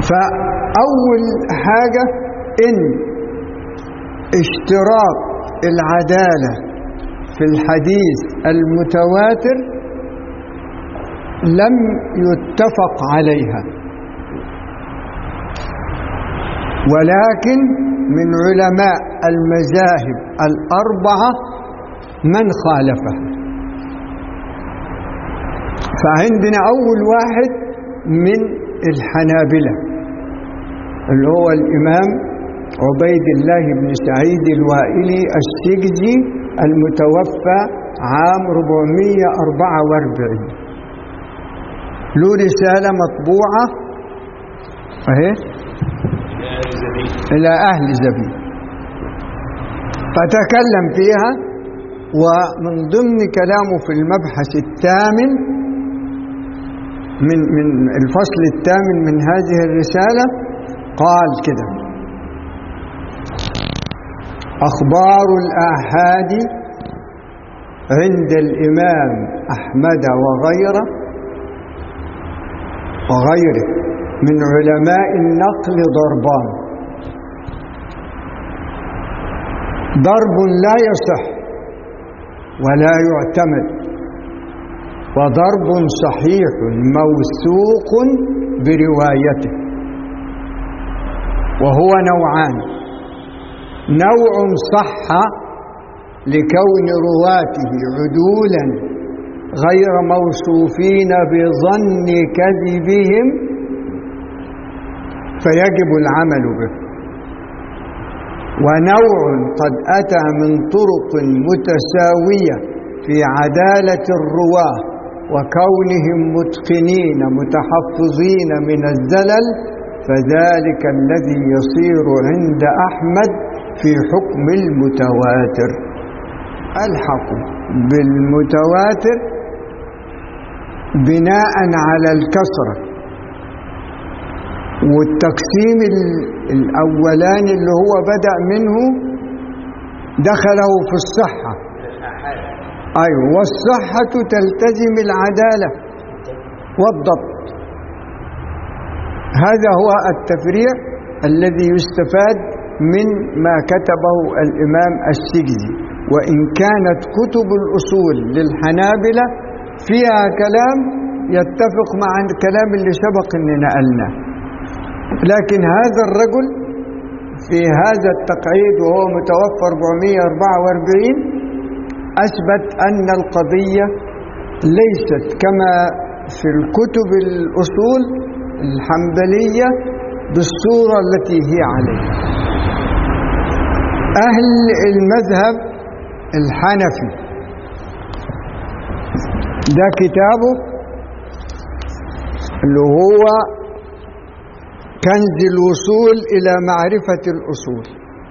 فأول حاجة إن اشتراط العدالة في الحديث المتواتر لم يتفق عليها ولكن من علماء المذاهب الأربعة من خالفه فعندنا أول واحد من الحنابلة اللي هو الإمام عبيد الله بن سعيد الوائلي السجزي المتوفى عام 444 له رسالة مطبوعة اهي إلى أهل زبيب فتكلم فيها ومن ضمن كلامه في المبحث الثامن من من الفصل الثامن من هذه الرسالة قال كده أخبار الآحاد عند الإمام أحمد وغيره وغيره من علماء النقل ضربان ضرب لا يصح ولا يعتمد وضرب صحيح موثوق بروايته وهو نوعان نوع صح لكون رواته عدولا غير موصوفين بظن كذبهم فيجب العمل به ونوع قد أتى من طرق متساوية في عدالة الرواه وكونهم متقنين متحفظين من الزلل فذلك الذي يصير عند أحمد في حكم المتواتر الحق بالمتواتر بناء على الكسرة والتقسيم الأولاني اللي هو بدأ منه دخله في الصحة أيوة والصحة تلتزم العدالة والضبط هذا هو التفريع الذي يستفاد من ما كتبه الإمام السجزي وإن كانت كتب الأصول للحنابلة فيها كلام يتفق مع الكلام اللي سبق أن نقلناه لكن هذا الرجل في هذا التقعيد وهو متوفى 444 أثبت أن القضية ليست كما في الكتب الأصول الحنبلية بالصورة التي هي عليها أهل المذهب الحنفي ده كتابه اللي هو كنز الوصول إلى معرفة الأصول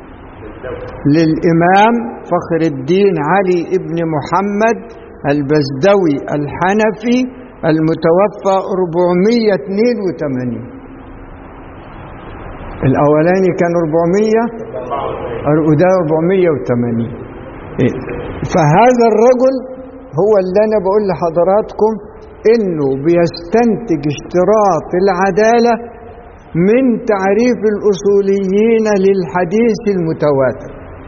للإمام فخر الدين علي ابن محمد البزدوي الحنفي المتوفى 482 الأولاني كان 400 وده 480 فهذا الرجل هو اللي أنا بقول لحضراتكم إنه بيستنتج اشتراط العدالة من تعريف الأصوليين للحديث المتواتر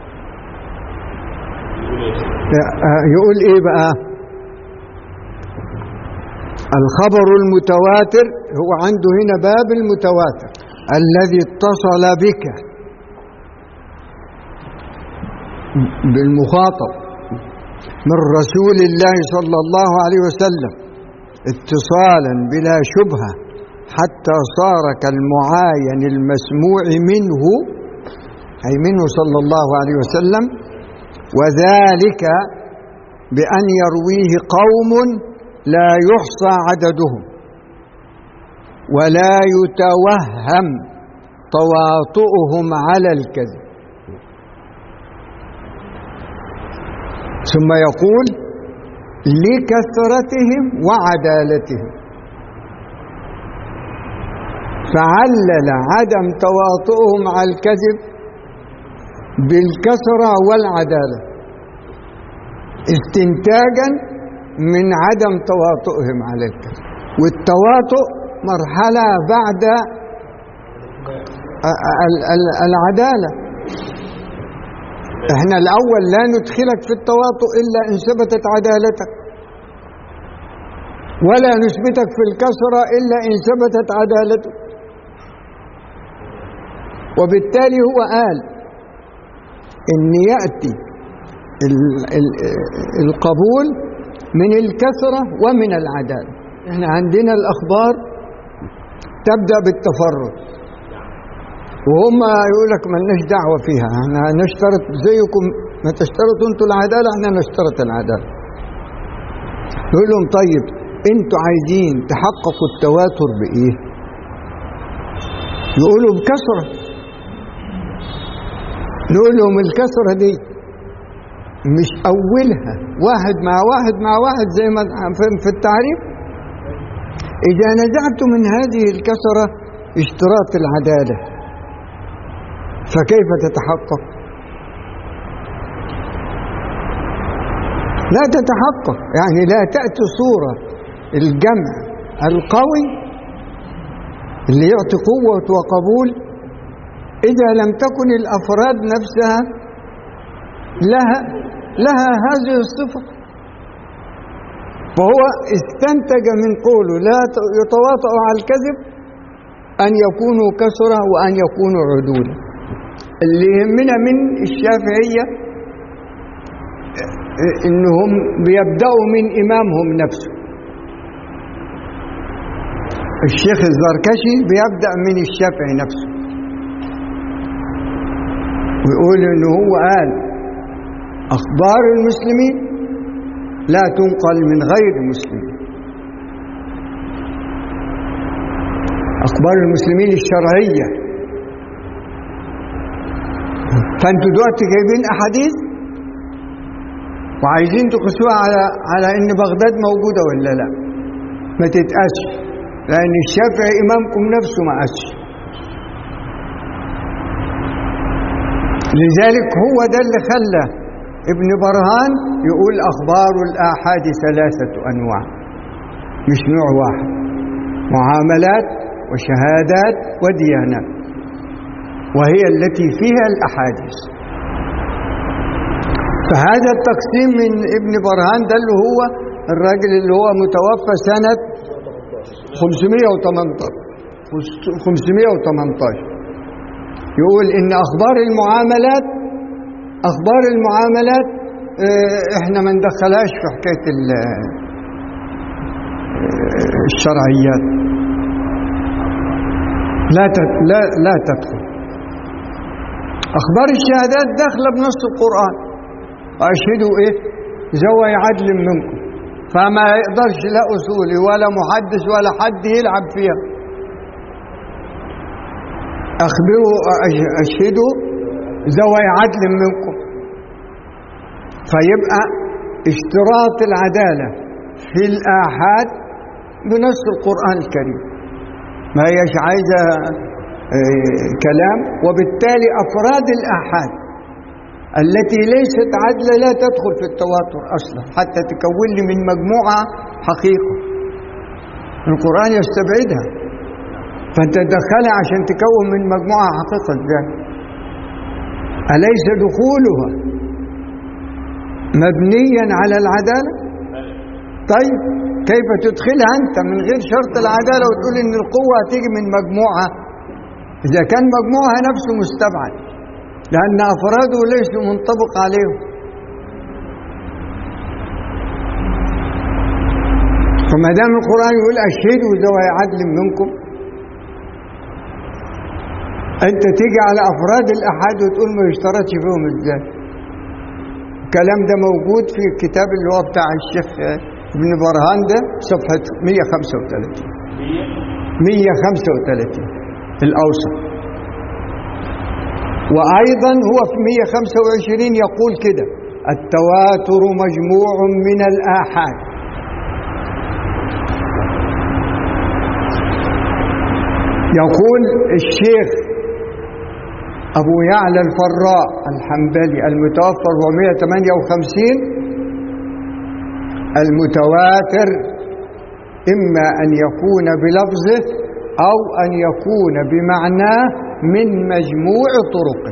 يقول إيه بقى الخبر المتواتر هو عنده هنا باب المتواتر الذي اتصل بك بالمخاطب من رسول الله صلى الله عليه وسلم اتصالا بلا شبهه حتى صار كالمعاين المسموع منه أي منه صلى الله عليه وسلم وذلك بأن يرويه قوم لا يحصى عددهم ولا يتوهم تواطؤهم على الكذب ثم يقول لكثرتهم وعدالتهم فعلل عدم تواطؤهم على الكذب بالكثرة والعدالة استنتاجا من عدم تواطؤهم على الكذب والتواطؤ مرحلة بعد ال- ال- العدالة احنا الأول لا ندخلك في التواطؤ إلا إن ثبتت عدالتك ولا نثبتك في الكسرة إلا إن ثبتت عدالتك وبالتالي هو قال إن يأتي ال- ال- القبول من الكسرة ومن العدالة احنا عندنا الأخبار تبدأ بالتفرد وهم يقول لك ملناش دعوة فيها احنا نشترط زيكم ما تشترطوا انتوا العدالة احنا نشترط العدالة يقول لهم طيب انتوا عايزين تحققوا التواتر بإيه يقولوا بكسرة نقول لهم الكسرة دي مش أولها واحد مع واحد مع واحد زي ما في- في التعريف إذا نزعت من هذه الكسرة اشتراط العدالة فكيف تتحقق لا تتحقق يعني لا تأتي صورة الجمع القوي اللي يعطي قوة وقبول إذا لم تكن الأفراد نفسها لها لها هذه الصفة فهو استنتج من قوله لا ت- يتواطأ على الكذب أن يكونوا كسرة وأن يكونوا عدولا اللي يهمنا من الشافعية إنهم بيبدأوا من إمامهم نفسه الشيخ الزركشي بيبدأ من الشافعي نفسه ويقول إنه هو قال أخبار المسلمين لا تنقل من غير المسلمين أخبار المسلمين الشرعية فأنتوا دلوقتي جايبين أحاديث وعايزين تقيسوها على على إن بغداد موجودة ولا لا ما تتقاسش لأن الشافعي إمامكم نفسه ما قاسش لذلك هو ده اللي خلى ابن برهان يقول أخبار الآحاد ثلاثة أنواع مش نوع واحد معاملات وشهادات وديانات وهي التي فيها الأحاديث فهذا التقسيم من ابن برهان ده اللي هو الراجل اللي هو متوفى سنة 518 518 يقول إن أخبار المعاملات أخبار المعاملات آه، إحنا ما ندخلهاش في حكاية ال- آه، الشرعيات لا تد- لا لا تدخل أخبار الشهادات داخلة بنص القرآن أشهدوا إيه ذوي عدل منكم فما يقدرش لا أصولي ولا محدث ولا حد يلعب فيها أخبروا أش- أشهدوا ذوي عدل منكم فيبقى اشتراط العدالة في الآحاد بنص القرآن الكريم ما هيش عايزة آه، كلام وبالتالي أفراد الآحاد التي ليست عدلة لا تدخل في التواتر أصلا حتى تكون لي من مجموعة حقيقة القرآن يستبعدها فأنت تدخلها عشان تكون من مجموعة حقيقة ازاي أليس دخولها مبنيا على العدالة طيب كيف تدخلها أنت من غير شرط العدالة وتقول إن القوة هتيجي من مجموعة إذا كان مجموعها نفسه مستبعد لأن أفراده ليسوا منطبق عليهم فما دام القرآن يقول أشهدوا ذوي عدل منكم أنت تيجي على أفراد الأحاد وتقول ما يشترطش فيهم إزاي الكلام ده موجود في الكتاب اللي هو بتاع الشيخ ابن برهان ده صفحة 135 135 الأوسط وأيضا هو في 125 يقول كده التواتر مجموع من الآحاد يقول الشيخ أبو يعلى الفراء الحنبلي المتوفى 458 المتواتر إما أن يكون بلفظه أو أن يكون بمعناه من مجموع طرقه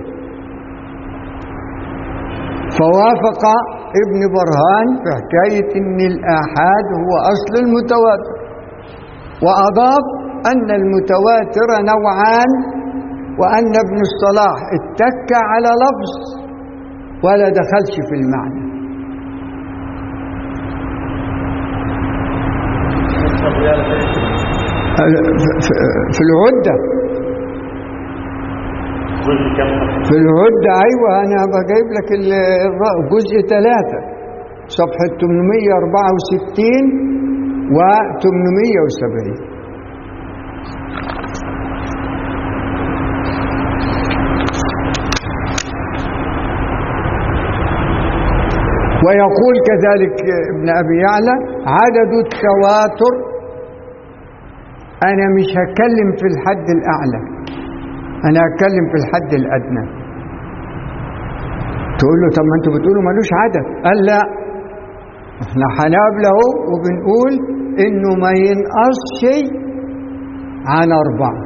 فوافق ابن برهان في حكاية أن الآحاد هو أصل المتواتر وأضاف أن المتواتر نوعان وأن ابن الصلاح اتك على لفظ ولا دخلش في المعنى في العدة في العدة أيوة أنا بجيب لك الجزء ثلاثة صفحة 864 و 870 ويقول كذلك ابن أبي يعلى عدد التواتر أنا مش هتكلم في الحد الأعلى أنا هتكلم في الحد الأدنى تقول له طب ما أنتوا بتقولوا ملوش عدد قال لا احنا هنقابله وبنقول إنه ما ينقص شيء عن أربعة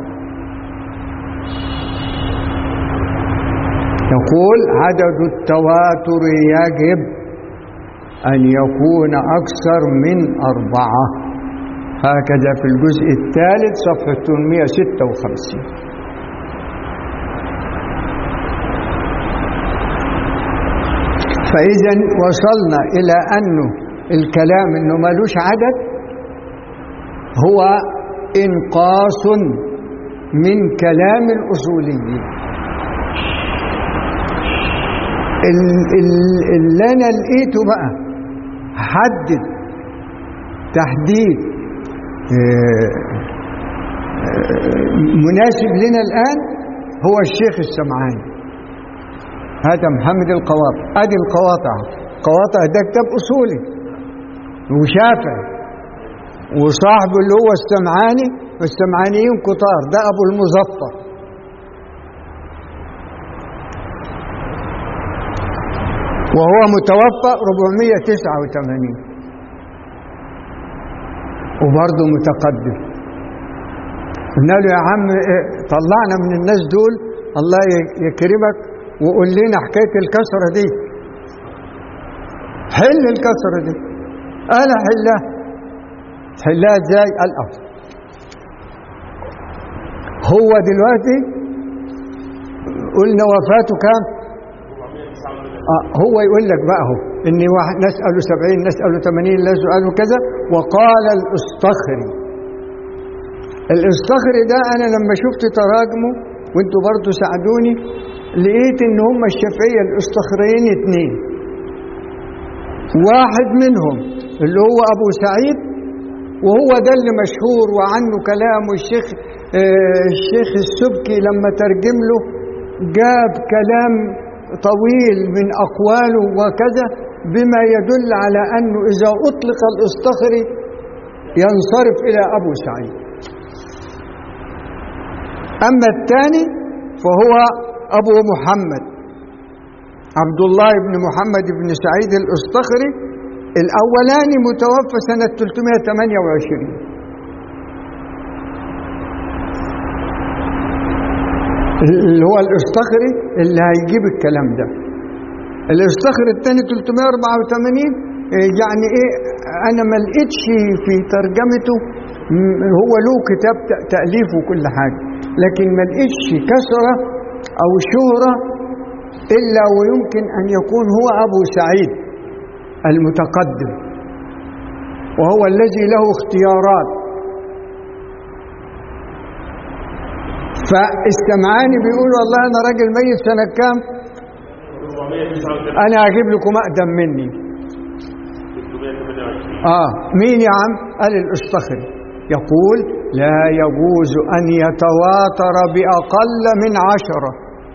يقول عدد التواتر يجب أن يكون أكثر من أربعة هكذا في الجزء الثالث صفحة 856 فإذا وصلنا إلى أنه الكلام أنه ملوش عدد هو إنقاص من كلام الأصوليين اللي أنا لقيته بقى حدد تحديد مناسب لنا الآن هو الشيخ السمعاني هذا محمد القواطع ادي القواطع قواطع ده كتاب اصولي وشافعي وصاحبه اللي هو السمعاني والسمعانيين كتار ده ابو المظفر وهو متوفى 489 وبرضه متقدم قلنا له يا عم طلعنا من الناس دول الله يكرمك وقول لنا حكاية الكسرة دي حل الكسرة دي أنا حلها حلها ازاي قال أه هو دلوقتي قلنا وفاته كام آه هو يقول لك بقى هو ان واحد نسأله سبعين نسأله ثمانين نسأله كذا وقال الاسطخري الاسطخري ده انا لما شفت تراجمه وانتوا برضو ساعدوني لقيت ان هم الشافعية الاسطخريين اتنين واحد منهم اللي هو ابو سعيد وهو ده اللي مشهور وعنه كلام والشيخ آه الشيخ السبكي لما ترجم له جاب كلام طويل من اقواله وكذا بما يدل على انه اذا اطلق الاسطخري ينصرف الى ابو سعيد اما الثاني فهو أبو محمد عبد الله بن محمد بن سعيد الأسطخري الأولاني متوفى سنة 328 اللي هو الأسطخري اللي هيجيب الكلام ده الأسطخري الثاني 384 يعني ايه انا ما لقيتش في ترجمته هو له كتاب تأليف وكل حاجة لكن ما لقيتش كسره أو شهرة إلا ويمكن أن يكون هو أبو سعيد المتقدم وهو الذي له اختيارات فالسمعاني بيقول والله أنا راجل ميت سنة كام أنا أجيب لكم أقدم مني آه مين يا عم قال الأسطخري يقول لا يجوز أن يتواتر بأقل من عشرة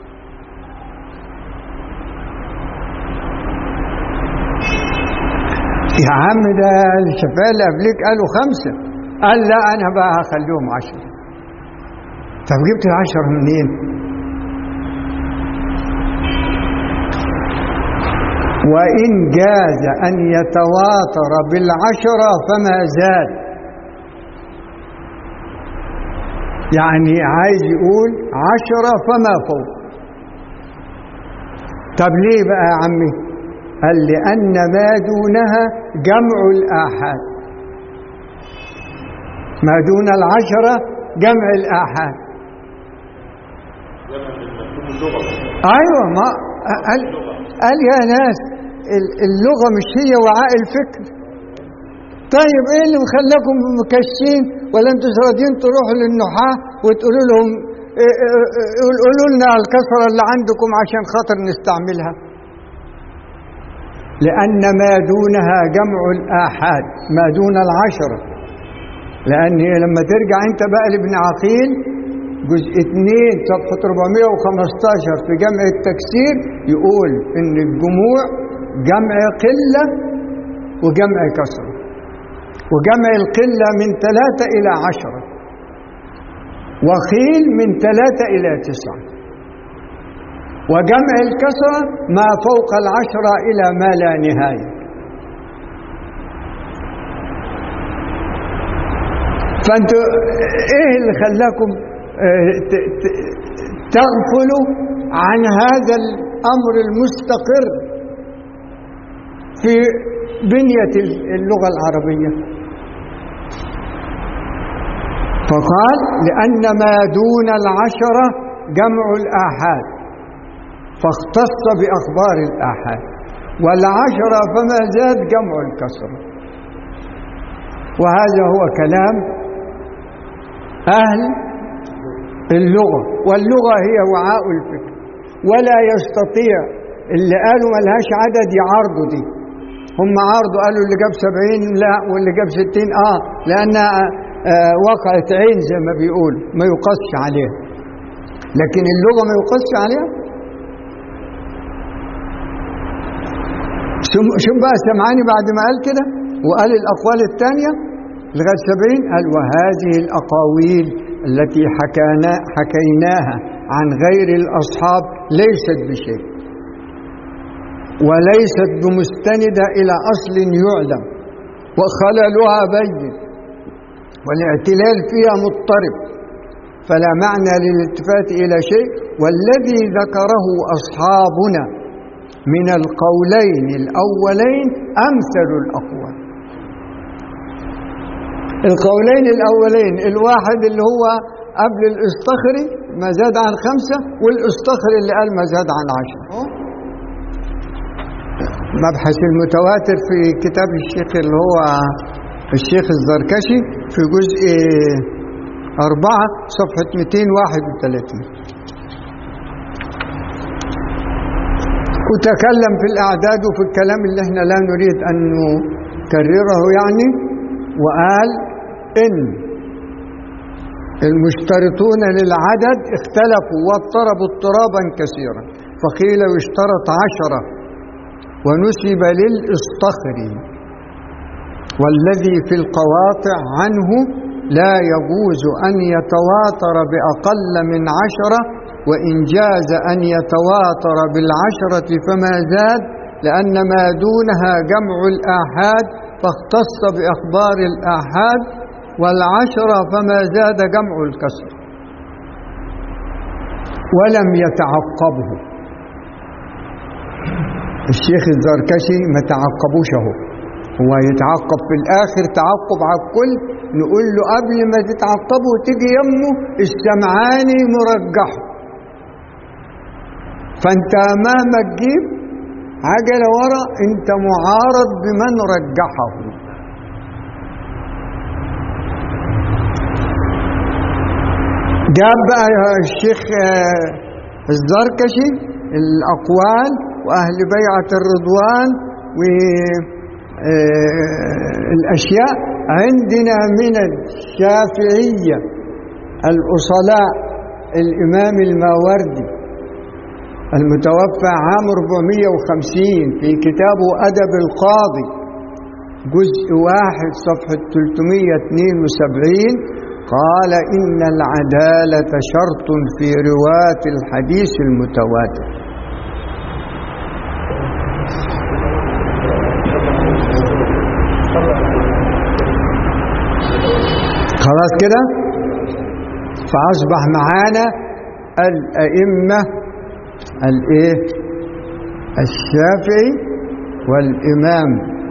يا عم ده الشفاء اللي قبليك قالوا خمسة قال لا أنا بقى هخليهم عشرة طب جبت العشرة منين؟ وإن جاز أن يتواتر بالعشرة فما زاد يعني عايز يقول عشرة فما فوق طب ليه بقى يا عمي قال لأن ما دونها جمع الآحاد ما دون العشرة جمع الآحاد أيوة ما قال, قال يا ناس اللغة مش هي وعاء الفكر طيب ايه اللي مخلاكم مكشين ولا انتوا راضيين تروحوا للنحاة وتقولوا لهم قولوا لنا الكسرة اللي عندكم عشان خاطر نستعملها لأن ما دونها جمع الآحاد ما دون العشرة لأن لما ترجع أنت بقى لابن عقيل جزء 2 صفحة 415 في جمع التكسير يقول إن الجموع جمع قلة وجمع كسرة وجمع القلة من ثلاثة إلى عشرة وخيل من ثلاثة إلى تسعة وجمع الكسرة ما فوق العشرة إلى ما لا نهاية فأنتوا إيه اللي خلاكم تغفلوا عن هذا الأمر المستقر في بنية اللغة العربية فقال لأن ما دون العشرة جمع الآحاد فاختص بأخبار الآحاد والعشرة فما زاد جمع الكسرة وهذا هو كلام أهل اللغة واللغة هي وعاء الفكر ولا يستطيع اللي قالوا ملهاش عدد يعارضوا دي هم عارضوا قالوا اللي جاب سبعين لا واللي جاب ستين آه لأنها آه وقعت عين زي ما بيقول ما يقصش عليها لكن اللغة ما يقصش عليها شوف بقى سمعاني بعد ما قال كده وقال الأقوال الثانية لغاية سبعين قال وهذه الأقاويل التي حكانا حكيناها عن غير الأصحاب ليست بشيء وليست بمستندة إلى أصل يعلم وخللها بين والاعتلال فيها مضطرب فلا معنى للالتفات إلى شيء والذي ذكره أصحابنا من القولين الأولين أمثل الأقوال القولين الأولين الواحد اللي هو قبل الإصطخري ما زاد عن خمسة والإصطخري اللي قال ما زاد عن عشرة مبحث المتواتر في كتاب الشيخ اللي هو الشيخ الزركشي في جزء أربعة صفحة 231 وتكلم في الأعداد وفي الكلام اللي احنا لا نريد أن نكرره يعني وقال إن المشترطون للعدد اختلفوا واضطربوا اضطرابا كثيرا فقيل يشترط عشرة ونسب للإصطخري والذي في القواطع عنه لا يجوز أن يتواتر بأقل من عشرة وإن جاز أن يتواتر بالعشرة فما زاد لأن ما دونها جمع الآحاد فاختص بأخبار الآحاد والعشرة فما زاد جمع الكسر ولم يتعقبه الشيخ الزركشي ما تعقبوش اهو هو يتعقب في الآخر تعقب على الكل نقول له قبل ما تتعقبوا تيجي يمه السمعاني مرجحه فانت مهما تجيب عجلة ورا انت معارض بمن رجحه جاب بقى الشيخ الزركشي الأقوال وأهل بيعة الرضوان والأشياء عندنا من الشافعية الأصلاء الإمام الماوردي المتوفى عام 450 في كتابه أدب القاضي جزء واحد صفحة 372 قال إن العدالة شرط في رواة الحديث المتواتر خلاص كده فأصبح معانا الأئمة الإيه الشافعي والإمام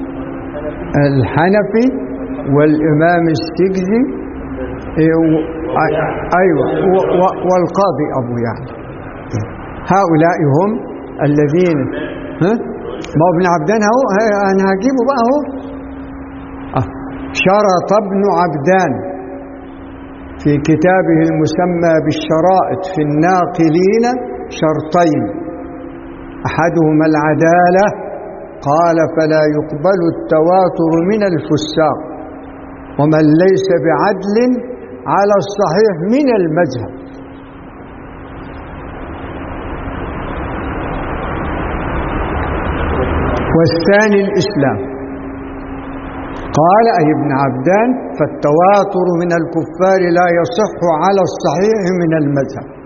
الحنفي والإمام السجزي إيه، و- أي- أيوة و- و- والقاضي أبو يعلى هؤلاء هم الذين ها ما هو ابن عبدان اهو ها- انا هجيبه بقى اهو آه. شرط ابن عبدان في كتابه المسمى بالشرائط في الناقلين شرطين احدهما العداله قال فلا يقبل التواتر من الفساق ومن ليس بعدل على الصحيح من المذهب والثاني الإسلام قال أي ابن عبدان فالتواتر من الكفار لا يصح على الصحيح من المذهب